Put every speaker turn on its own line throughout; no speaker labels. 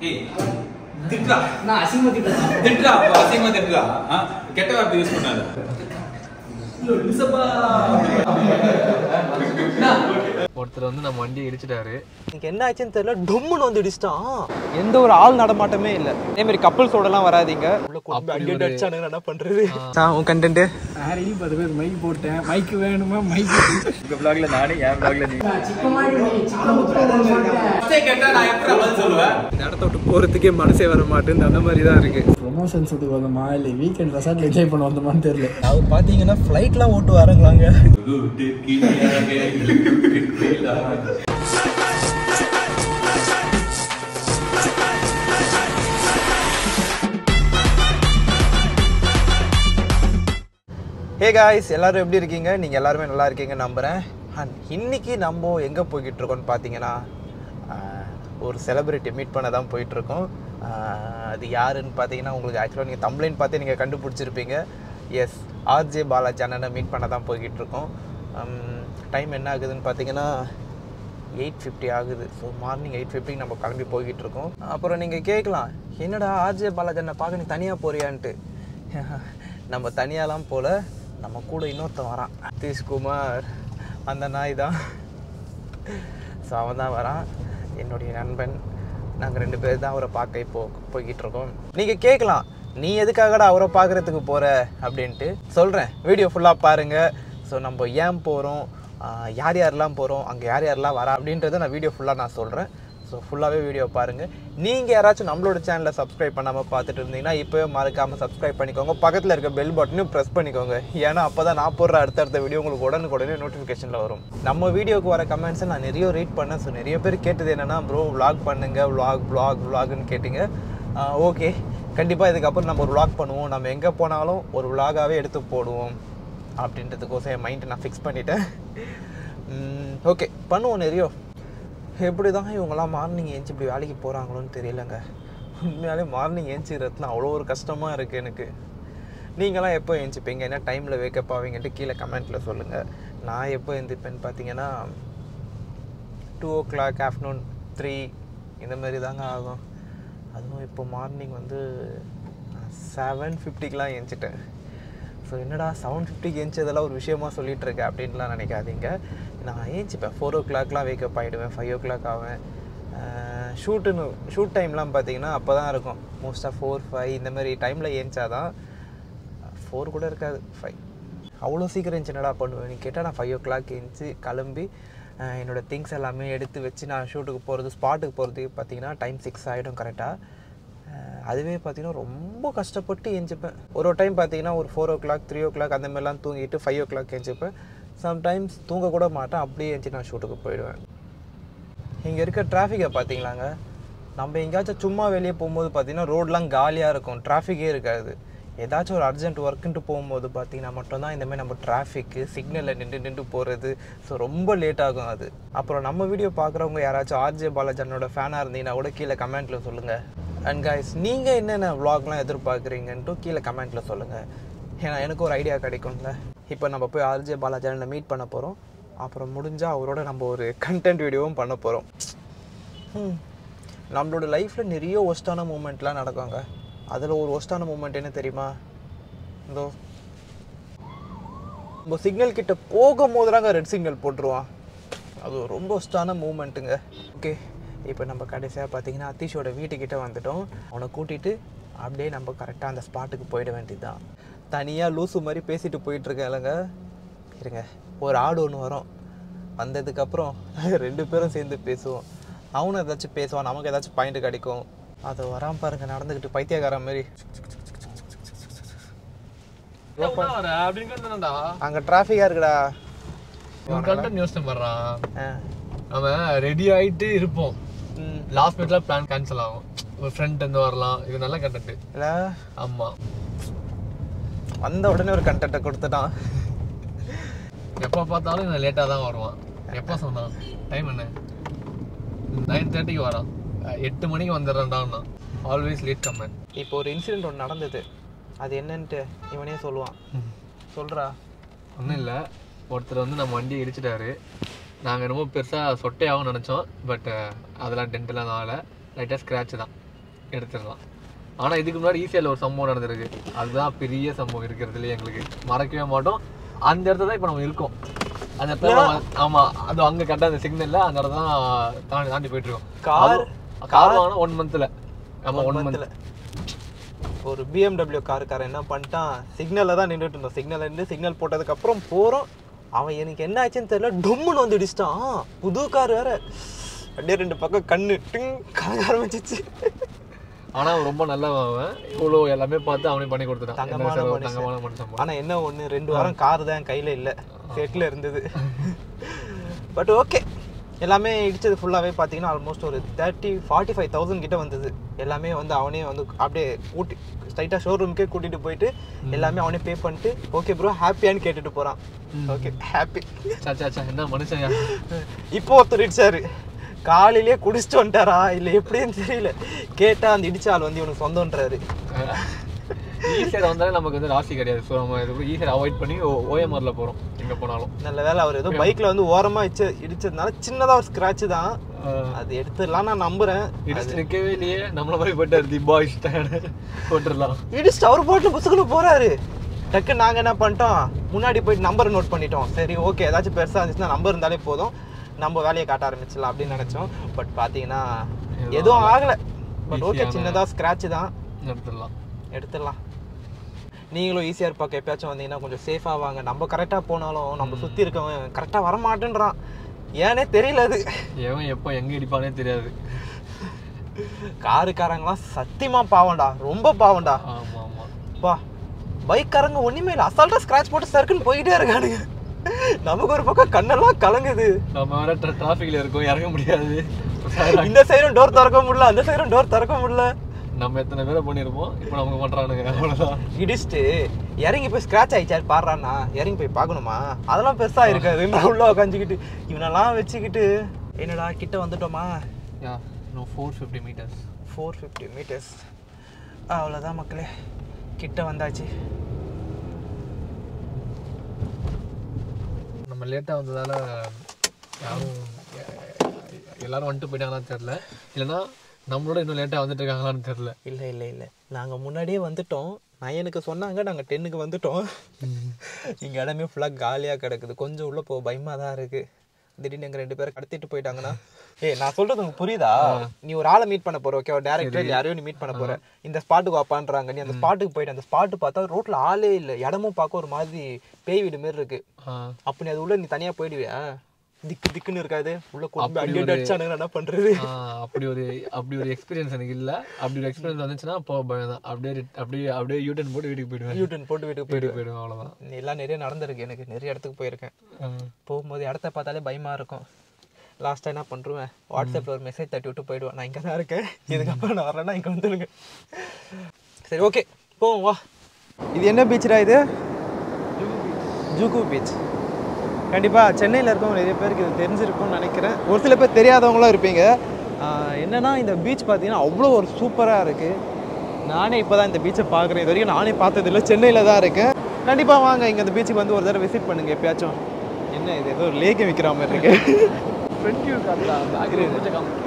ஏய் திட்டுறா
நான் அசிங்கமா திட்டுறேன்
திட்டுறா அப்ப அசிங்கமா திட்டுறா ஆ? கெட்ட வார்த்தை யூஸ் பண்ணாத
ஒருத்தர் வந்து நம்ம வண்டியை இடிச்சிட்டாரு
எனக்கு என்ன ஆச்சுன்னு தெரியல டொம்முன்னு வந்து இடிச்சிட்டான் எந்த ஒரு ஆள் நடமாட்டமே இல்ல அதே மாதிரி கப்பல்ஸோடலாம் வராதீங்க உள்ள கொண்டு அடி அடி அடிச்சானுங்க என்ன பண்றது உன் கண்டென்ட்
நான் ரீல் பத்து பேர் மைக் போட்டேன் மைக் வேணுமா மைக்
உங்க vlogல நானே என் vlogல நீ
சிக்கமாடி
கேட்டா நான் எப்படி பதில் சொல்லுவேன்
இந்த இடத்த விட்டு போறதுக்கே மனசே வர மாட்டேங்குது அந்த மாதிரி தான் இருக்கு
ப்ரொமோஷன்ஸ் இதுக்கு வந்தோமா இல்லை வீக்கெண்ட் ரெசார்ட்ல என்ஜாய் பண்ண வந்தோமான்னு தெரியல
அவர் பாத்தீங்கன்னா ஃப்ளைட்லாம் ஓட்டு வரங்களாங்க ஹே காய்ஸ் எல்லாரும் எப்படி இருக்கீங்க நீங்கள் எல்லாருமே நல்லா இருக்கீங்க நம்புகிறேன் அண்ட் இன்னைக்கு நம்ம எங்கே போய்கிட்டு இருக்கோம்னு பார்த்தீங்கன்னா ஆஹ், ஒரு செலிபிரிட்டி மீட் பண்ண தான் போயிட்டுருக்கோம் அது யாருன்னு பார்த்தீங்கன்னா உங்களுக்கு ஆக்சுவலாக நீங்கள் தம்ப்ளைன் பார்த்தே நீங்கள் கண்டுபிடிச்சிருப்பீங்க எஸ் ஆர்ஜே பாலாஜி அண்ணனை மீட் பண்ண தான் போய்கிட்டு இருக்கோம் டைம் என்ன ஆகுதுன்னு பார்த்தீங்கன்னா எயிட் ஃபிஃப்டி ஆகுது ஸோ மார்னிங் எயிட் ஃபிஃப்டிக்கு நம்ம கிளம்பி போய்கிட்டு இருக்கோம் அப்புறம் நீங்கள் கேட்கலாம் என்னடா ஆர்ஜே பாலாஜி அண்ணன் பார்க்க நீ தனியாக போறியான்ட்டு நம்ம தனியாலாம் போல நம்ம கூட இன்னொருத்தன் வரான் நிதிஷ்குமார் அந்த நாய் தான் ஸோ அவன் தான் வரான் என்னுடைய நண்பன் நாங்கள் ரெண்டு பேர் தான் அவரை பார்க்க இப்போ போய்கிட்டு இருக்கோம் நீங்கள் கேட்கலாம் நீ எதுக்காகடா அவரை பார்க்குறதுக்கு போகிற அப்படின்ட்டு சொல்கிறேன் வீடியோ ஃபுல்லாக பாருங்கள் ஸோ நம்ம ஏன் போகிறோம் யார் யாரெல்லாம் போகிறோம் அங்கே யார் யாரெல்லாம் வரா அப்படின்றத நான் வீடியோ ஃபுல்லாக நான் சொல்கிறேன் ஸோ ஃபுல்லாகவே வீடியோ பாருங்கள் நீங்கள் யாராச்சும் நம்மளோட சேனலை சப்ஸ்கிரைப் பண்ணாமல் பார்த்துட்டு இருந்தீங்கன்னா இப்போவே மறக்காமல் சப்ஸ்கிரைப் பண்ணிக்கோங்க பக்கத்தில் இருக்க பெல் பட்டனையும் ப்ரெஸ் பண்ணிக்கோங்க ஏன்னா அப்போ தான் நான் போடுற அடுத்தடுத்த வீடியோ உங்களுக்கு உடனுக்குடனே நோட்டிஃபிகேஷனில் வரும் நம்ம வீடியோக்கு வர கமெண்ட்ஸை நான் நிறைய ரீட் பண்ணேன் ஸோ நிறைய பேர் கேட்டது என்னென்னா ப்ரோ vlog பண்ணுங்க vlog vlog vlogன்னு கேட்டிங்க ஓகே கண்டிப்பாக இதுக்கப்புறம் நம்ம ஒரு vlog பண்ணுவோம் நம்ம எங்கே போனாலும் ஒரு vlog-ஆவே எடுத்து போடுவோம் அப்படின்றதுக்கோசம் என் மைண்டை நான் ஃபிக்ஸ் பண்ணிட்டேன் ஓகே பண்ணுவோம் நிறைய எப்படி தான் இவங்கெல்லாம் மார்னிங் ஏஞ்சி இப்படி வேலைக்கு போகிறாங்களோன்னு தெரியலங்க உண்மையாலே மார்னிங் ஏஞ்சிக்கிறதுல அவ்வளோ ஒரு கஷ்டமாக இருக்குது எனக்கு நீங்களாம் எப்போ ஏஞ்சிப்பீங்க என்ன டைமில் வேக்கப் ஆவீங்கன்ட்டு கீழே கமெண்ட்டில் சொல்லுங்கள் நான் எப்போ எழுந்திப்பேன்னு பார்த்தீங்கன்னா two o'clock afternoon three இந்த மாதிரி தாங்க ஆகும் அதுவும் இப்போ மார்னிங் வந்து செவன் ஃபிஃப்டிக்கெலாம் ஏஞ்சிட்டேன் ஸோ என்னடா செவன் ஃபிஃப்டிக்கு ஏஞ்சதெல்லாம் ஒரு விஷயமா சொல்லிட்டு இருக்கேன் அப்படின்லாம் நினைக்காதீங்க நான் ஏஞ்சிப்பேன் ஃபோர் ஓ கிளாக்லாம் வேக்கப் ஆகிடுவேன் ஃபைவ் ஓ கிளாக் ஆவேன் ஷூட்டுன்னு ஷூட் டைம்லாம் பார்த்தீங்கன்னா அப்போ தான் இருக்கும் மோஸ்ட்டாக ஃபோர் ஃபைவ் இந்த மாதிரி டைமில் ஏஞ்சாதான் ஃபோர் கூட இருக்காது ஃபைவ் அவ்வளோ சீக்கிரம் ஏஞ்சி என்னடா பண்ணுவேன் நீ கேட்டால் நான் ஃபைவ் ஓ கிளாக் ஏஞ்சி கிளம்பி அஹ், என்னோடய திங்ஸ் எல்லாமே எடுத்து வச்சு நான் ஷூட்டுக்கு போகிறது ஸ்பாட்டுக்கு போகிறதுக்கு பார்த்தீங்கன்னா டைம் சிக்ஸ் ஆகிடும் கரெக்டாக அதுவே பார்த்தீங்கன்னா ரொம்ப கஷ்டப்பட்டு ஏஞ்சிப்பேன் ஒரு ஒரு டைம் பார்த்தீங்கன்னா ஒரு four o'clock three o'clock அந்த மாதிரிலாம் தூங்கிட்டு ஃபைவ் ஓ கிளாக் ஏஞ்சிப்பேன் சம்டைம்ஸ் தூங்க கூட மாட்டேன் அப்படியே ஏஞ்சி நான் ஷூட்டுக்கு போயிடுவேன் இங்கே இருக்க டிராஃபிக்கை பார்த்தீங்களாங்க நம்ம எங்கேயாச்சும் சும்மா வெளியே போகும்போது பார்த்தீங்கன்னா ரோடெலாம் காலியாக இருக்கும் டிராஃபிக்கே இருக்காது ஏதாச்சும் ஒரு அர்ஜென்ட் ஒர்க்குன்ட்டு போகும்போது பார்த்தீங்கன்னா மட்டும்தான் இந்த மாதிரி நம்ம டிராஃபிக்கு சிக்னலில் நின்று நின்று போகிறது ஸோ ரொம்ப லேட் ஆகும் அது அப்புறம் நம்ம வீடியோ பார்க்குறவங்க யாராச்சும் ஆர்ஜே பாலாஜனோட ஃபேனாக இருந்தீங்கன்னா கூட கீழே கமெண்ட்டில் சொல்லுங்கள் அண்ட் guys நீங்கள் என்னென்ன vlogலாம் எதிர்பார்க்குறீங்கன்ட்டு கீழே கமெண்ட்டில் சொல்லுங்கள் ஏன்னா எனக்கு ஒரு ஐடியா கிடைக்கும்ல இப்போ நம்ம போய் ஆர்ஜே பாலாஜனை மீட் பண்ண போகிறோம் அப்புறம் முடிஞ்சால் அவரோட நம்ம ஒரு கண்டென்ட் வீடியோவும் பண்ண போகிறோம் நம்மளோட லைஃப்பில் நிறைய ஒஸ்டான மூமெண்ட்லாம் நடக்குங்க அதில் ஒரு ஒஸ்டான மூமெண்ட் என்ன தெரியுமா இதோ நம்ம சிக்னல் கிட்ட போகும்போது தாங்க ரெட் சிக்னல் போட்டுருவான் அது ஒரு ரொம்ப ஒஸ்டான மூமெண்ட்டுங்க ஓகே இப்போ நம்ம கடைசியாக பார்த்தீங்கன்னா அத்தீஷோட வீட்டுக்கிட்ட வந்துட்டோம் அவனை கூட்டிகிட்டு அப்படியே நம்ம கரெக்டாக அந்த ஸ்பாட்டுக்கு போயிட வேண்டியதுதான் தனியாக லூசு மாதிரி பேசிட்டு போயிட்டுருக்கேன் இல்லைங்க இருங்க ஒரு ஆடு ஒன்று வரும் வந்ததுக்கப்புறம் ரெண்டு பேரும் சேர்ந்து பேசுவோம் அவனும் ஏதாச்சும் பேசுவான் நமக்கு ஏதாச்சும் பாயிண்ட் கிடைக்கும் அது வராம பாருங்க நடந்துக்கிட்டு பைத்தியக்காரன் மாதிரி
அப்படின்னு
அங்கே டிராஃபிக்காக இருக்குடா
இவன் கண்டென்ட் யோசனை பண்றான்
ஆ.
அவன் ரெடி ஆயிட்டு இருப்போம்
ம்
லாஸ்ட் மினிட்ல பிளான் கேன்சல் ஆகும் ஒரு ஃப்ரெண்ட் இருந்து வரலாம் இது நல்ல கண்டென்ட்
இல்லை
ஆமா
வந்த உடனே ஒரு கண்டென்ட்டை கொடுத்துட்டான்
எப்போ பார்த்தாலும் நான் லேட்டாக தான் வருவான் எப்போ சொன்னான் டைம் என்ன நைன் தேர்ட்டிக்கு வரான் அஹ் எட்டு மணிக்கு வந்துடுறேன்டான்னா ஆல்வேஸ் லேட் கமெண்ட்
இப்போ ஒரு இன்சிடென்ட் ஒன்று நடந்தது அது என்னன்ட்டு இவனே சொல்லுவான் சொல்றா
ஒன்றும் இல்லை ஒருத்தர் வந்து நம்ம வண்டியை இடிச்சிட்டாரு நாங்கள் ரொம்ப பெருசாக சொட்டையாகவும் நினச்சோம் பட் அதெல்லாம் டென்ட்டெல்லாம் ஆகலை லைட்டாக ஸ்க்ராட்ச் தான் எடுத்துடலாம் ஆனா இதுக்கு முன்னாடி ஈஸியில் ஒரு சம்பவம் நடந்திருக்கு அதுதான் பெரிய சம்பவம் இருக்கிறதுல எங்களுக்கு மறக்கவே மாட்டோம் அந்த இடத்துல தான் இப்போ நம்ம இருக்கோம் அந்த இடத்துல நம்ம- ஆமா அது அங்க கரெக்டாக அந்த சிக்னல்ல அந்த இடத்துல தான் தாண்டி தாண்டி போயிட்டு இருக்கோம்
கார்
கார் வாங்கினா ஒன் மந்த்ல ஆமா ஒன்
மந்த்ல
மந்த்
ஒரு பிஎம்டபிள்யூ காருக்காரன் என்ன பண்ணிட்டான் சிக்னல்ல தான் நின்றுட்டு இருந்தோம் சிக்னல்ல இருந்து சிக்னல் போட்டதுக்கு அப்புறம் போறோம் அவன் எனக்கு என்ன ஆச்சுன்னு தெரியல டொம்முன்னு வந்து இடிச்சிட்டான் புது கார் வேற அப்படியே ரெண்டு பக்கம் கண்ணு டிங் கலங்க ஆரம்பிச்சிச்சு
ஆனா அவன் ரொம்ப நல்லவன் அவன் இவ்வளோ எல்லாமே பார்த்து அவனே பண்ணி கொடுத்துட்டான் என்ன
தங்கமான
செலவு,
மனுஷன்.
தங்கமான மனுஷன்
ஆனா என்ன ஒண்ணு ரெண்டு வாரம் கார் தான் என் கையில இல்ல செட்ல இருந்தது பட் ஓகே எல்லாமே இடிச்சது ஃபுல்லாவே பாத்தீங்கன்னா ஆல்மோஸ்ட் ஒரு தேர்ட்டி ஃபார்ட்டி ஃபைவ் தௌசண்ட் கிட்ட வந்தது எல்லாமே வந்து அவனே வந்து அப்படியே கூட்டி ஸ்ட்ரைட்டா ஷோரூமுக்கே கூட்டிட்டு போயிட்டு எல்லாமே அவனே பே பண்ணிட்டு ஓகே ப்ரோ ஹாப்பியான்னு கேட்டுட்டு போறான் ஓகே ஹாப்பி
சா சா சா என்ன மனுஷன்
இப்போ ஒருத்தர் இடிச்சாரு காலையிலேயே குடிச்சிட்டு வந்துட்டாரா இல்ல எப்படின்னு தெரியல கேட்டா அந்த இடிச்ச ஆள் வந்து இவனுக்கு சொந்தம்ன்றாரு
ஈஸியாக வந்தாலே நமக்கு வந்து ராசி கிடையாது ஸோ நம்ம இது ஈஸியாக அவாய்ட் பண்ணி ஓஎம்ஆரில் போகிறோம் எங்கே போனாலும்
நல்ல வேளை அவர் ஏதோ பைக்ல வந்து ஓரமா இடிச்ச இடிச்சதுனால சின்னதா ஒரு ஸ்கிராட்ச் தான் அது எடுத்துடலாம் நான் நம்புறேன்
இடிச்சு நிற்கவே இல்லையே நம்மள மாதிரி போயிட்டாரு தி பாய்ஸ் போட்டுடலாம்
இடிச்சுட்டு அவர் போட்டு புசுக்குள்ள போறாரு டக்கு நாங்க என்ன பண்ணிட்டோம் முன்னாடி போயிட்டு நம்பர் நோட் பண்ணிட்டோம் சரி ஓகே ஏதாச்சும் பெருசா இருந்துச்சுன்னா நம்பர் இருந்தாலே போதும் நம்ம வேலையை காட்ட ஆரம்பிச்சிடலாம் அப்படின்னு நினைச்சோம் பட் பாத்தீங்கன்னா எதுவும் ஆகல பட் ஓகே
Easy-யான-
சின்னதா ஸ்கிராட்ச் தான்
எடுத்துடலாம்
எடுத்துடலாம் நீங்களும் ஈஸியாக பக்கம் எப்பயாச்சும் வந்தீங்கன்னா கொஞ்சம் சேஃபாக வாங்க நம்ம கரெக்டாக போனாலும் நம்ம சுற்றி இருக்கவன் கரெக்டாக வர மாட்டேன்றான் ஏனே தெரியல அது
எவன் எப்போ எங்கே இடிப்பானே தெரியாது
காருக்காரங்களாம் சத்தியமா பாவம்டா ரொம்ப பாவம்டா
ஆமாம் ஆமாம்
பா பைக்காரங்க ஒண்ணுமே இல்லை அசால்ட்டா ஸ்கிராட்ச் போட்டு சர்க்குன்னு போயிட்டே இருக்கானுங்க நமக்கு ஒரு பக்கம் கண்ணெல்லாம் கலங்குது
நம்ம வேற டிராஃபிக்கில் இருக்கோம் இறங்க முடியாது
இந்த சைடும் டோர் திறக்க முடியல அந்த சைடும் டோர் திறக்க முடியல
நம்ம எத்தனை பேரை பண்ணியிருப்போம் இப்போ நமக்கு பண்ணுறானுங்க அவ்வளோதான்
இடிச்சுட்டு இறங்கி போய் ஸ்கிராட்ச் ஆயிடுச்சாரு பாடுறான்னா இறங்கி போய் பார்க்கணுமா அதெல்லாம் பெருசா இருக்காது நான் உள்ள உட்காந்துக்கிட்டு இவனெல்லாம் வச்சுக்கிட்டு என்னடா கிட்ட வந்துட்டோமா
yeah no four fifty meters
four fifty meters அவ்வளோதான் மக்களே கிட்ட வந்தாச்சு
நம்ம லேட்டாக வந்ததால யாரும் எல்லாரும் வந்துட்டு போயிட்டாங்களான்னு தெரில இல்லைன்னா நம்மளோட இன்னும் லேட்டாக வந்துட்டு இருக்காங்களான்னு தெரில
இல்லை இல்லை இல்லை நாங்கள் முன்னாடியே வந்துட்டோம் நயனுக்கு சொன்னாங்க நாங்கள் டென்னுக்கு வந்துட்டோம் இங்கே இடமே ஃபுல்லாக காலியாக கிடக்குது கொஞ்சம் உள்ளே போக பயமாக தான் இருக்குது திடீர்னு எங்கள் ரெண்டு பேரை கடத்திட்டு போயிட்டாங்கன்னா ஏய் நான் சொல்றது உங்களுக்கு புரியுதா நீ ஒரு ஆளை மீட் பண்ண போற ஓகே ஒரு டேரக்டர் இல்லை யாரையும் நீ மீட் பண்ண போற இந்த ஸ்பாட்டுக்கு வாப்பான்றாங்க நீ அந்த ஸ்பாட்டுக்கு போயிட்டு அந்த ஸ்பாட்டு பார்த்தா ரோட்ல ஆளே இல்லை இடமும் பார்க்க ஒரு மாதிரி பேய் வீடு மாதிரி இருக்கு அப்ப நீ அது உள்ள நீ தனியா போயிடுவியா திக்கு திக்குன்னு இருக்காது உள்ள கொண்டு அடி அடி அடிச்சானுங்க என்ன பண்றது
அப்படி ஒரு அப்படி ஒரு எக்ஸ்பீரியன்ஸ் எனக்கு இல்லை அப்படி ஒரு எக்ஸ்பீரியன்ஸ் வந்துச்சுன்னா அப்போ பயம் தான் அப்படியே ரி- அப்படியே அப்படியே யூட்டன் போட்டு வீட்டுக்கு போயிடுவேன்
யூட்டன் போட்டு வீட்டுக்கு போயிடு
வீட்டுக்கு போயிடுவேன் அவ்வளோதான்
நீ எல்லாம் நிறைய நடந்திருக்கு எனக்கு நிறைய இடத்துக்கு போயிருக்கேன் போகும்போது இடத்த பார்த்தாலே பயமா இருக்கும் லாஸ்ட்டாக என்ன பண்ணுருவேன் வாட்ஸ்அப்பில் ஒரு மெசேஜ் தட்டி விட்டு போயிடுவேன் நான் இங்கே தான் இருக்கேன் இதுக்கப்புறம் நான் வரேன்னா இங்கே வந்துடுங்க சரி ஓகே போவோம் வா இது என்ன பீச்டா இது ஜூகு பீச் கண்டிப்பாக சென்னையில் இருக்கவங்க நிறைய பேருக்கு இது தெரிஞ்சிருக்கும்னு நினைக்கிறேன் ஒரு சில பேர் தெரியாதவங்களும் இருப்பீங்க ஆஹ் என்னன்னா இந்த பீச் பார்த்தீங்கன்னா அவ்வளோ ஒரு சூப்பராக இருக்குது நானே இப்போ தான் இந்த பீச்சை பார்க்குறேன் இது வரைக்கும் நானே பார்த்ததில்ல சென்னையில் தான் இருக்கேன் கண்டிப்பாக வாங்க இங்கே இந்த பீச்சுக்கு வந்து ஒரு தடவை விசிட் பண்ணுங்க எப்பயாச்சும் என்ன இது ஏதோ ஒரு லேக்கை விற்கிற மாதிரி இருக்கு
ஃப்ரண்ட் வியூ காட்டலாம் பேக்ரவுண்ட் கொஞ்சம் காமிக்க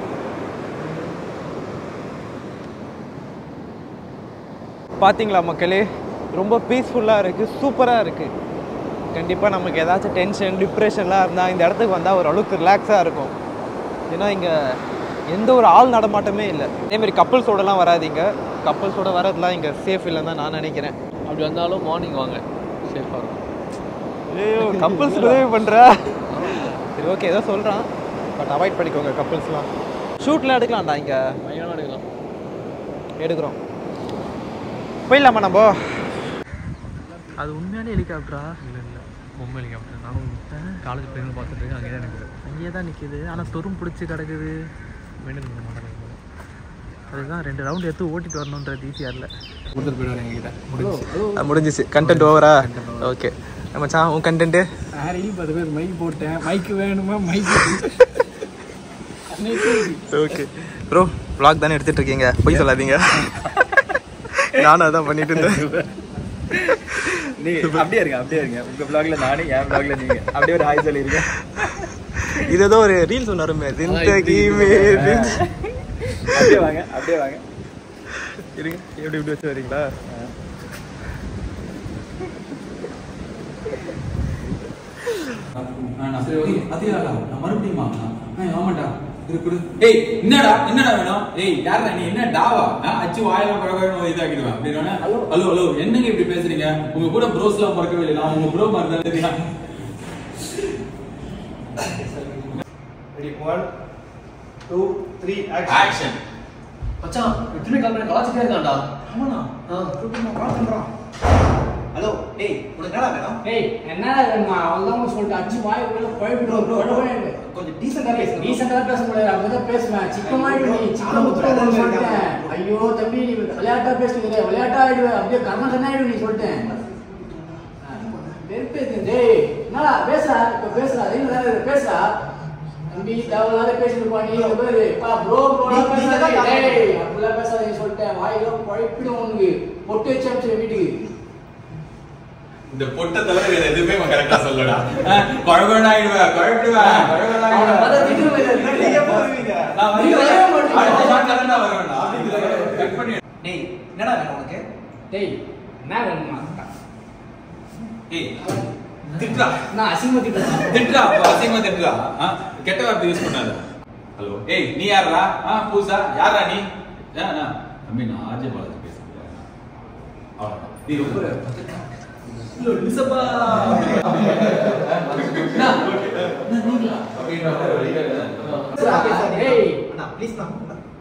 பார்த்தீங்களா மக்களே ரொம்ப பீஸ்ஃபுல்லாக இருக்குது சூப்பராக இருக்குது கண்டிப்பாக நமக்கு ஏதாச்சும் டென்ஷன் டிப்ரெஷன்லாம் இருந்தால் இந்த இடத்துக்கு வந்தால் ஓரளவுக்கு ரிலாக்ஸாக இருக்கும் ஏன்னா இங்கே எந்த ஒரு ஆள் நடமாட்டமே இல்லை அதேமாதிரி கப்புள்ஸோடலாம் வராதீங்க கப்புள்ஸோட வரதுலாம் இங்கே சேஃப் இல்லைன்னு தான் நான் நினைக்கிறேன்
அப்படி வந்தாலும் மார்னிங் வாங்க சேஃபாக இருக்கும்
ஐயோ கப்புள்ஸ் உதவி பண்ணுறா சரி ஓகே ஏதோ சொல்கிறான் பட் அவாய்ட் பண்ணிக்கோங்க கப்புள்ஸ்லாம் ஷூட்லாம் எடுக்கலாம்டா இங்கே
பயங்கரமாக எடுக்கலாம்
எடுக்கிறோம் போயிடலாமா நம்ம அது உண்மையாலே ஹெலிகாப்டரா
இல்லை இல்லை பொம்மை ஹெலிகாப்டர் நானும் காலேஜ் பிள்ளைங்க பார்த்துட்டு இருக்கேன் அங்கே தான் எனக்கு
அங்கேயே தான் நிற்கிது ஆனால் சொரும் பிடிச்சி கிடக்குது
மெயின்டைன் பண்ண மாட்டாங்க
அதுதான் ரெண்டு ரவுண்ட் எடுத்து ஓட்டிட்டு வரணுன்றது ஈஸியாக இல்லை
கொடுத்துட்டு போயிடுவாங்க எங்ககிட்ட முடிஞ்சு
முடிஞ்சிச்சு கண்டென்ட் ஓவரா ஓகே மச்சான் உன் கண்டென்ட்டு
ஆரையும் பத்து பேர் மைக் போட்டேன் மைக் வேணுமா மைக்
ஓகே ப்ரோ vlog தானே எடுத்துட்டு இருக்கீங்க போய் சொல்லாதீங்க நானும் அதான் பண்ணிட்டு இருந்தேன்
நீங்க அப்படியே இருங்க அப்படியே இருங்க உங்க vlogல நானு என் vlogல நீங்க அப்படியே ஒரு ஹாய் சொல்லிருங்க
இது ஏதோ ஒரு ரீல்ஸ் ஒன்று வருமே ஜிந்தகி மே
அப்படியே வாங்க அப்படியே வாங்க
இருங்க எப்படி இப்படி வச்சு வரீங்களா
ஏய் என்னடா என்னடா வேணும் ஏய் யாரா நீ என்ன டாவா ஆ, அச்சு வாயெல்லாம் பழக இதாக்கிடுவேன் அப்படின்னா ஹலோ ஹலோ என்னங்க இப்படி பேசுறீங்க உங்க கூட ப்ரோஸ் எல்லாம் பிறக்கவே இல்லை நான் உங்க ப்ரோ மாதிரி தான் தெரியும்
ready one two three
action
மச்சான் எத்தனை கம்பெனி கலாச்சிட்டே இருக்கான்டா
ஆமாண்ணா ஹலோ டேய் உனக்கு என்னடா வேணும்
ஏய் என்னடா வேணுமா அவள்தான் சொல்லிட்டு அடிச்சு வாய் உள்ள குழப்பிட்டு
கொஞ்சம் டீசெண்டாக பேசுங்க
டீசெண்டா பேச முடியாது அப்படிதான் பேசுவேன் சிக்கமா நீ சிக்கன் முத்துறேன் சொல்லிட்டேன் ஐயோ தம்பி நீ விளையாட்டா பேசுறீங்க விளையாட்டா ஆயிடுவேன் அப்படியே கர்ம ஆயிடுவேன் நீ சொல்லிட்டேன் வெறுப்பேத்து டேய் என்னடா பேசுறா இப்ப பேசுறா என்ன பேசுறா தம்பி தேவையில்லாத பேசிட்டு நீ இங்க பேரு பா ப்ரோ ப்ரோ
நீ- நீங்க தான்
டேய் அப்படிலாம் பேசாதீங்க சொல்லிட்டேன் வாயில குழப்பிடும் உனக்கு பொட்டு வச்சு அமிச்சு வீட்டுக்கு
இந்த பொட்ட தவிர வேற எதுவுமே கரெக்டா சொல்லடா குழகுழாயிடுவேன் குழப்பிடுவேன்
அவனை பார்த்தா திட்டுற மாதிரி இருக்கு.
நீங்க எப்போ வருவீங்க
நான்
நீ வரவே மாட்டீங்க.
அடுத்த shot ல தான் வருவேன்டா. இதுல cut பண்ணி
டேய் என்னடா வேணும் உனக்கு
டேய் என்ன வேணுமா
ஏய் திட்டுறா
நான் அசிங்கமா திட்டுறேன்
திட்டுறா அப்ப அசிங்கமா திட்டுறா ஆ, கெட்ட வார்த்தை யூஸ் பண்ணாத ஹலோ ஏய் நீ யாரா ஆ புதுசா யாரா நீ ஏன் நான் தம்பி நான் ஆர்ஜே பாலாஜி பேசுறேன் அவ்வளவுதான். நீ ரொம்ப இல்ல, லிசப்பா. என்ன? என்ன நீங்களா? அப்படின்ற மாதிரி ஒரு இது இருக்கு.
டேய்
அண்ணா ப்ளீஸ் நான்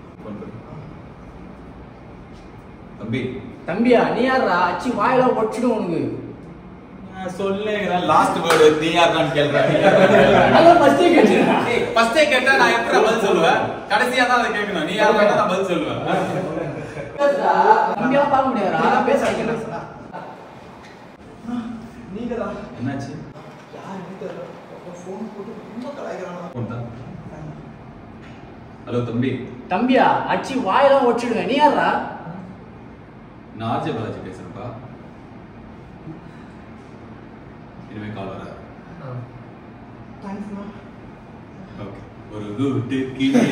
தம்பி
தம்பியா நீ யாரா அச்சி வாயில ஒடிச்சிடும் உனக்கு
நான் சொல்லேங்கிறேன் லாஸ்ட் வேர்டு நீ யாருன்னு கேள்றேன்
அதான் ஃபர்ஸ்ட் கேட்டுறேன்
ஃபர்ஸ்டே கேட்டா நான் எப்படி பதில் சொல்லுவேன் கடைசியா தான் அதை கேட்கணும் நீ யாரு கேட்டா நான் பதில் சொல்லுவேன்
தம்பியா பார்க்க முடியாதா
நான் பேச வைக்கிறேன் நீங்க தான்
என்னாச்சு
யாருன்னு தெரியல ஃபோன் போட்டு ரொம்ப கலாய்க்கிறாங்க
ஹலோ தம்பி
தம்பியா அச்சி வாயில ஒடிச்சிடுங்க நீ யாரா
நான் ஆர்ஜே பாலாஜி பேசுறேன்ப்பா இனிமே கால் வராது
தேங்க்ஸ்ண்ணா
ஓகே ஒரு குட்டு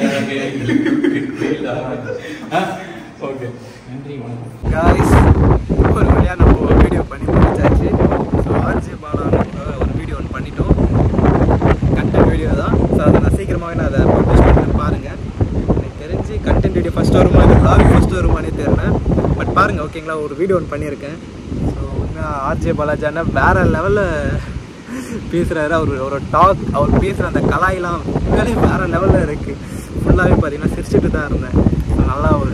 ஓகே
நன்றி வணக்கம்
காய்ஸ் ஒரு வழியாக நம்ம வீடியோ பண்ணி முடிச்சாச்சு ஸோ ஆர்ஜி பாலான்னு ஒரு வீடியோ ஒன்று பண்ணிட்டோம் கண்டென்ட் வீடியோ தான் ஸோ அதை நான் சீக்கிரமாகவே நான் அதை பப்ளிஷ் பண்ணுறேன் பாருங்கள் எனக்கு தெரிஞ்சு கண்டென்ட் வீடியோ ஃபஸ்ட் வருமா இல்லை vlog ஃபஸ்ட் வருமானே தெரியல பட் பாருங்கள் ஓகேங்களா ஒரு வீடியோ ஒன்று பண்ணியிருக்கேன் ஸோ உண்மையாக ஆர்ஜே பாலாஜானா வேறு லெவலில் பேசுகிறாரு அவர் ஒரு டாக் அவர் பேசுகிற அந்த கலாயெல்லாம் உண்மையிலே வேறு லெவலில் இருக்குது ஃபுல்லாகவே பார்த்தீங்கன்னா சிரிச்சுட்டு தான் இருந்தேன் ஸோ நல்லா ஒரு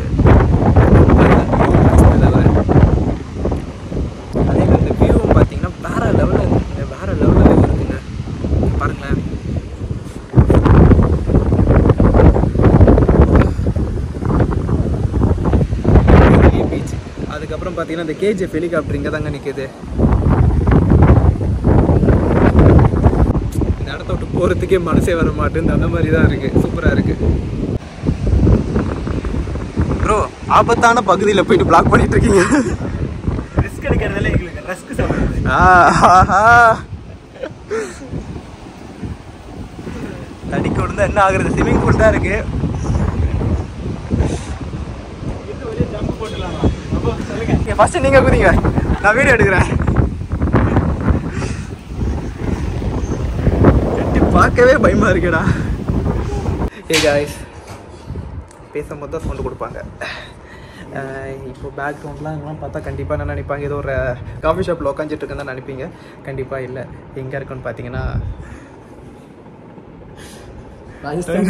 அதே மாதிரி இந்த வியூவும் பார்த்தீங்கன்னா வேற லெவலில் இருக்குங்க வேற லெவலில் இருக்குங்க பாருங்களேன் பீச் அதுக்கப்புறம் பார்த்தீங்கன்னா இந்த கேஜிஎஃப் ஹெலிகாப்டர் இங்கே தாங்க நிற்கிது இந்த இடத்த விட்டு போகிறதுக்கே மனசே வர மாட்டேங்குது அந்த மாதிரி தான் இருக்குது சூப்பராக இருக்குது ப்ரோ ஆபத்தான பகுதியில் போயிட்டு பிளாக் பண்ணிட்டு இருக்கீங்க
ரிஸ்க் எடுக்கிறதுல எங்களுக்கு ரஸ்க் சாப்பிடுறது
ஆஹா. தடிக்க விழுந்தா என்ன ஆகுறது ஸ்விமிங் பூல் தான் இருக்கு ஃபர்ஸ்ட் நீங்க குதிங்க நான் வீடியோ எடுக்கிறேன் எட்டி பார்க்கவே பயமா இருக்குடா ஏ காய்ஸ் பேசும்போது தான் சவுண்டு கொடுப்பாங்க அஹ் இப்போ பேக்ரவுண்ட்லாம் இதெல்லாம் பார்த்தா கண்டிப்பாக என்ன நினைப்பாங்க ஏதோ ஒரு காஃபி ஷாப்பில் உட்காந்துட்டு இருக்குன்னு தான் நினைப்பீங்க கண்டிப்பாக இல்லை எங்கே இருக்குன்னு பார்த்தீங்கன்னா
ராஜஸ்தான்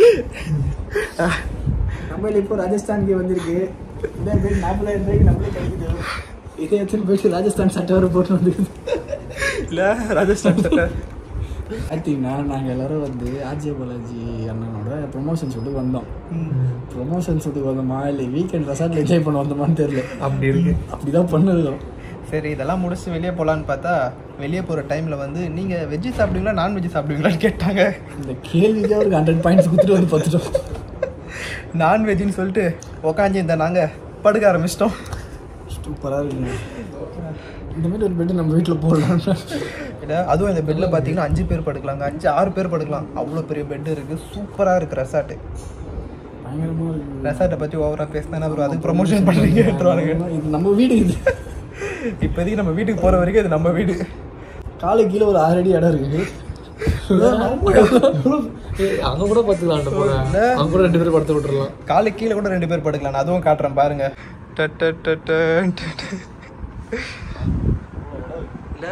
நம்ம இப்போ ராஜஸ்தானுக்கு வந்திருக்கு இந்த போய் நாற்பதாயிரம் ரூபாய்க்கு நம்மளே கிடைக்குது இதை எடுத்துன்னு போயிட்டு ராஜஸ்தான் சட்டை வர போட்டு வந்துருக்குது
இல்லை ராஜஸ்தான் சட்டை
பார்த்தீங்கன்னா நாங்கள் எல்லாரும் வந்து ஆர்ஜே பாலாஜி அண்ணனோட ப்ரொமோஷன் ஷூட்டுக்கு வந்தோம் ப்ரொமோஷன் ஷூட்டுக்கு வந்தோமா இல்லை வீக்கெண்ட் ரெசார்ட்டில் என்ஜாய் பண்ண வந்தோமான்னு தெரியல
அப்படி இருக்கு
அப்படிதான் பண்ணிருக்கோம்
சரி இதெல்லாம் முடிச்சு வெளியே போகலான்னு பார்த்தா வெளியே போகிற டைமில் வந்து நீங்கள் வெஜ்ஜு சாப்பிடுவீங்களா நான்வெஜ் சாப்பிடுவீங்களான்னு கேட்டாங்க
இந்த கேள்விக்கே அவருக்கு ஹண்ட்ரட் பாயிண்ட்ஸ் கொடுத்துட்டு வந்து பார்த்துட்டோம்
நான்வெஜ்ஜுன்னு சொல்லிட்டு உக்காஞ்சி இந்த நாங்கள் படுக்க ஆரம்பிச்சிட்டோம்
சூப்பராக இருக்குங்க இந்த மாதிரி ஒரு பெட்டு நம்ம வீட்டில் போடலாம்
இல்லை அதுவும் இந்த பெட்டில் பார்த்தீங்கன்னா அஞ்சு பேர் படுக்கலாங்க அஞ்சு ஆறு பேர் படுக்கலாம் அவ்வளோ பெரிய பெட் இருக்குது சூப்பராக இருக்குது ரெசார்ட்டு
பயங்கரமா இருக்கு
ரெசார்ட்டை பற்றி ஓவராக பேசினா ப்ரோ அதுக்கு ப்ரொமோஷன் பண்ணுறீங்கன்றானுங்க
இது நம்ம வீடு இது
இப்போதைக்கு நம்ம வீட்டுக்கு போகிற வரைக்கும் இது நம்ம வீடு
காலை கீழே ஒரு ஆறு அடி இடம் இருக்கு
ஏய், அங்க கூட பத்துக்கலாம் போல அங்க கூட ரெண்டு பேரும் படுத்து விட்டுறலாம்
காலு கீழே கூட ரெண்டு பேர் படுக்கலாம் நான் அதுவும் காட்டுறேன் பாருங்க ட, ட, ட, ட, ட, ட. இல்ல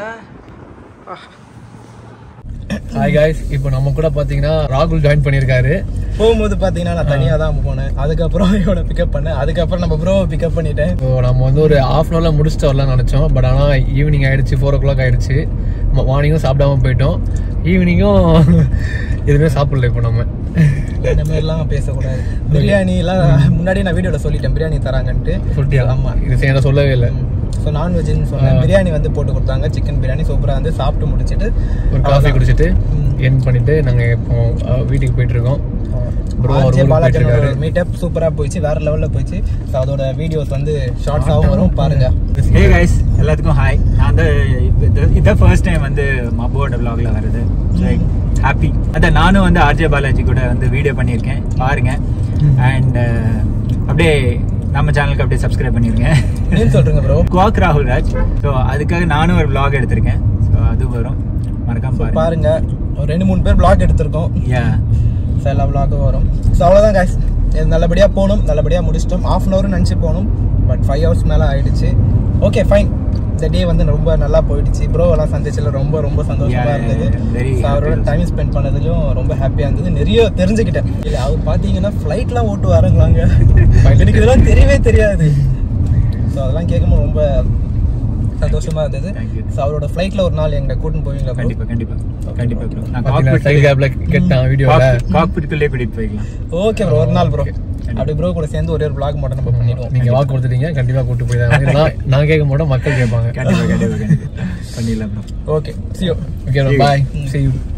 ஹாய் காய்ஸ் இப்போ நம்ம கூட பாத்தீங்கன்னா ராகுல் ஜாயின் பண்ணியிருக்காரு
போகும்போது பார்த்தீங்கன்னா நான் தனியாக தான் போனேன் அதுக்கப்புறம் இவனை பிக்கப் பண்ணேன் அதுக்கப்புறம் நம்ம ப்ரோவை பிக்கப் பண்ணிட்டேன்
இப்போ நம்ம வந்து ஒரு ஹாஃப் அன் ஹவர்ல முடிச்சுட்டு வரலாம்னு நினைச்சோம் பட் ஆனா ஈவினிங் ஆயிடுச்சு ஃபோர் ஓ கிளாக் ஆயிடுச்சு மார்னிங்கும் சாப்பிடாம போயிட்டோம் ஈவினிங்கும் எதுவுமே சாப்பிடல இப்போ நம்ம
இந்த மாதிரிலாம் பேசக்கூடாது பிரியாணி எல்லாம் முன்னாடியே நான் வீடியோவில் சொல்லிட்டேன் பிரியாணி தராங்கன்ட்டு
சொல்லிட்டியா
ஆமா
இது செய்ய சொல்லவே இல்லை
ஸோ நான்வெஜ்னு சொன்னேன் பிரியாணி வந்து போட்டு கொடுத்தாங்க சிக்கன் பிரியாணி சூப்பராக வந்து சாப்பிட்டு முடிச்சிட்டு
ஒரு காஃபி குடிச்சிட்டு என் பண்ணிட்டு நாங்க இப்போ அஹ், வீட்டுக்கு போயிட்டு இருக்கோம் Bro, அவர்
ஆர்ஜே
ஊருக்கு போயிட்டு
பாலாஜனோட
இருக்காரு.
மீட்டப் சூப்பராக போயிடுச்சு வேற லெவலில் போயிடுச்சு ஸோ அதோட வீடியோஸ் வந்து ஷார்ட்ஸாகவும் வரும் பாருங்க
ஹே கைஸ் எல்லாத்துக்கும் ஹாய் நான் வந்து இது- இதான் ஃபர்ஸ்ட் டைம் வந்து மப்போட vlogல வருது ஹாப்பி அதான் நானும் வந்து ஆர்ஜே பாலாஜி கூட வந்து வீடியோ பண்ணியிருக்கேன் பாருங்க அண்ட் அப்படியே நம்ம சேனலுக்கு அப்படியே சப்ஸ்கிரைப் பண்ணிருங்க
நேம் சொல்றீங்க ப்ரோ
குவாக் ராகுல் ராஜ் ஸோ அதுக்காக நானும் ஒரு vlog எடுத்திருக்கேன் ஸோ அது வரும் மறக்காம பாருங்க
பாருங்க ஒரு ரெண்டு மூணு பேர் பிளாக் எடுத்திருக்கோம்
யா
ஸோ எல்லா vlog-ம் வரும் ஸோ அவ்வளோதான் guys இது நல்லபடியாக போகணும் நல்லபடியாக முடிச்சிட்டோம் ஆஃப் அன் ஹவர் நினச்சி போகணும் பட் ஃபைவ் ஹவர்ஸ் மேலே ஆயிடுச்சு ஓகே ஃபைன் இந்த டே வந்து ரொம்ப நல்லா போயிடுச்சு ப்ரோ எல்லாம் சந்திச்சதுல ரொம்ப ரொம்ப சந்தோஷமா
Yeah,
இருந்தது
yeah, very
So, அவரோட
happy.
டைம் ஸ்பெண்ட் பண்ணதுலயும் ரொம்ப ஹாப்பியாக இருந்தது நிறைய தெரிஞ்சுக்கிட்டேன் இல்லை அவர் பார்த்தீங்கன்னா ஃப்ளைட்லாம் ஓட்டு வரங்களாங்க எனக்கு இதெல்லாம் தெரியவே தெரியாது ஸோ அதெல்லாம் கேட்கும்போது ரொம்ப சந்தோஷமா இருந்தது
Thank you.
ஸோ அவரோட ஃப்ளைட்ல ஒரு நாள் எங்களை கூட்டின்னு போவீங்களா bro?
கண்டிப்பா கண்டிப்பா கண்டிப்பா bro. நான்
பாத்தீங்கன்னா சைடு கேப்ல கேட்டான் வீடியோல
காக்பிட்டுக்குள்ளே கூட்டிட்டு போய்க்கலாம்
ஓகே ப்ரோ ஒரு நாள் ப்ரோ அப்படி ப்ரோ கூட சேர்ந்து ஒரே ஒரு vlog மட்டும் நம்ம பண்ணிடுவோம்
நீங்க வாக்கு கொடுத்துட்டீங்க கண்டிப்பா கூட்டு போய் தான் நான் நான் கேட்க மாட்டோம் மக்கள் கேட்பாங்க
கண்டிப்பா கண்டிப்பா கண்டிப்பா பண்ணிடலாம் bro
okay see you
okay bye see you